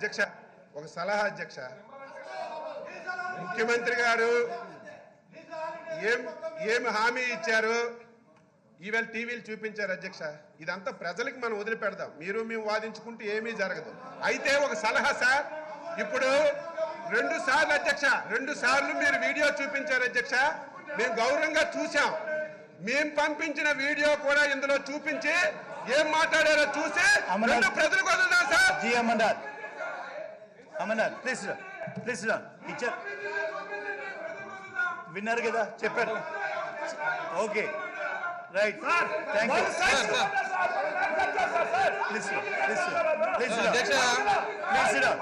అధ్యక్ష ఒక సలహా అధ్యక్ష ముఖ్యమంత్రి గారు ఏం ఏమి హామీ ఇచ్చారు ఈవేళ టీవీలు చూపించారు అధ్యక్ష ఇదంతా ప్రజలకు మనం వదిలిపెడదాం మీరు మేము వాదించుకుంటే ఏమీ జరగదు అయితే ఒక సలహా సార్ ఇప్పుడు రెండు సార్లు అధ్యక్ష రెండు సార్లు మీరు వీడియో చూపించారు అధ్యక్ష మేము గౌరవంగా చూసాం మేము పంపించిన వీడియో కూడా ఇందులో చూపించి ఏం మాట్లాడారో చూసి అమర్నాథ్. రెండు ప్రజలకు వదులుదాం సార్ జీ అమర్నాథ్ అమర్నాథ్ ప్లీజ్ రా ప్లీజ్ రా ఇచ్చారు విన్నారు కదా చెప్పారు okay right thank you please please please please రా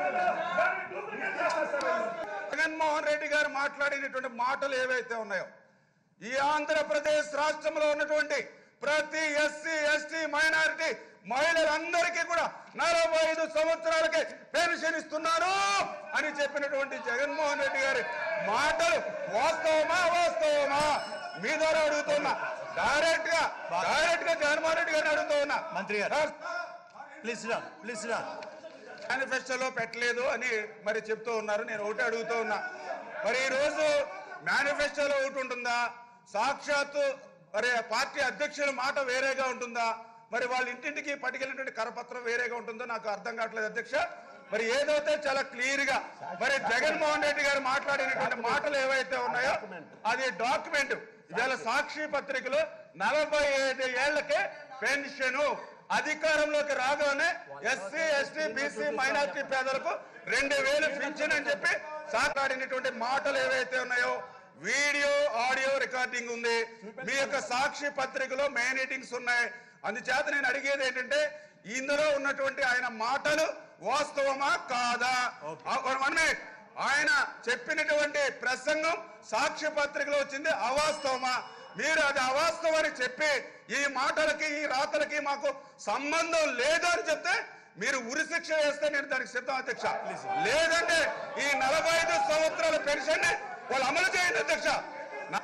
జగన్మోహన్ రెడ్డి గారు మాట్లాడినటువంటి మాటలు ఏవైతే ఉన్నాయో ఈ ఆంధ్రప్రదేశ్ రాష్ట్రంలో ఉన్నటువంటి ప్రతి ఎస్సీ ఎస్టీ మైనారిటీ మహిళలందరికీ కూడా నలభై ఐదు సంవత్సరాలకి పెన్షన్ ఇస్తున్నారు అని చెప్పినటువంటి జగన్మోహన్ రెడ్డి గారి మాటలు వాస్తవమా వాస్తవమా మీ ద్వారా అడుగుతున్నా డైరెక్ట్ గా డైరెక్ట్ గా జగన్మోహన్ రెడ్డి గారిని అడుగుతూ ఉన్నా మంత్రి గారు. సార్, ప్లీజ్ రా ప్లీజ్ రా మేనిఫెస్టోలో పెట్టలేదు అని మరి చెప్తూ ఉన్నారు నేను ఒకటి అడుగుతూ ఉన్నా మరి ఈ రోజు మేనిఫెస్టోలో ఒకటి ఉంటుందా సాక్షాత్తు మరి ఆ పార్టీ అధ్యక్షుల మాట వేరేగా ఉంటుందా మరి వాళ్ళ ఇంటింటికి పట్టుకెళ్ళినటువంటి కరపత్రం వేరేగా ఉంటుందో నాకు అర్థం కావట్లేదు అధ్యక్ష మరి ఏదైతే చాలా క్లియర్ గా మరి జగన్మోహన్ రెడ్డి గారు మాట్లాడినటువంటి మాటలు ఏవైతే ఉన్నాయో అది డాక్యుమెంట్ ఇవాళ సాక్షి పత్రికలో నలభై ఐదు ఏళ్లకే పెన్షను అధికారంలోకి రాగానే ఎస్సీ ఎస్టీ బీసీ మైనారిటీ పేదలకు రెండు వేలు పింఛన్ అని చెప్పి సాకాడినటువంటి మాటలు ఏవైతే ఉన్నాయో వీడియో ఆడియో రికార్డింగ్ ఉంది మీ యొక్క సాక్షి పత్రికలో మెయిన్ మీటింగ్స్ ఉన్నాయి అందుచేత నేను అడిగేది ఏంటంటే ఇందులో ఉన్నటువంటి ఆయన మాటలు వాస్తవమా కాదా వన్ మినిట్ ఆయన చెప్పినటువంటి ప్రసంగం సాక్ష్య పత్రికలో వచ్చింది అవాస్తవమా మీరు అది అవాస్తవని చెప్పి ఈ మాటలకి ఈ రాతలకి మాకు సంబంధం లేదు అని చెప్తే మీరు ఉరిశిక్ష వేస్తే నేను దానికి సిద్ధం అధ్యక్ష లేదంటే ఈ నలభై ఐదు సంవత్సరాల పెన్షన్ ని వాళ్ళు అమలు చేయండి అధ్యక్ష నా-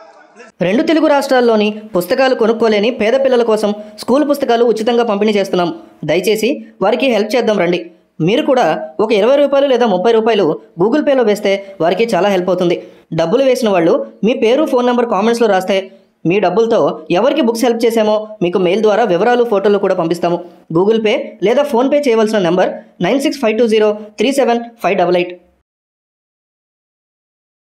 రెండు తెలుగు రాష్ట్రాల్లోని పుస్తకాలు కొనుక్కోలేని పేద పిల్లల కోసం స్కూల్ పుస్తకాలు ఉచితంగా పంపిణీ చేస్తున్నాం దయచేసి వారికి హెల్ప్ చేద్దాం రండి మీరు కూడా ఒక ఇరవై రూపాయలు లేదా ముప్పై రూపాయలు గూగుల్ పేలో వేస్తే వారికి చాలా హెల్ప్ అవుతుంది డబ్బులు వేసిన వాళ్ళు మీ పేరు ఫోన్ నెంబర్ కామెంట్స్లో రాస్తే మీ డబ్బులతో ఎవరికి బుక్స్ హెల్ప్ చేశామో మీకు మెయిల్ ద్వారా వివరాలు ఫోటోలు కూడా పంపిస్తాము గూగుల్ పే లేదా ఫోన్పే చేయవలసిన number nine six five two zero three seven five double eight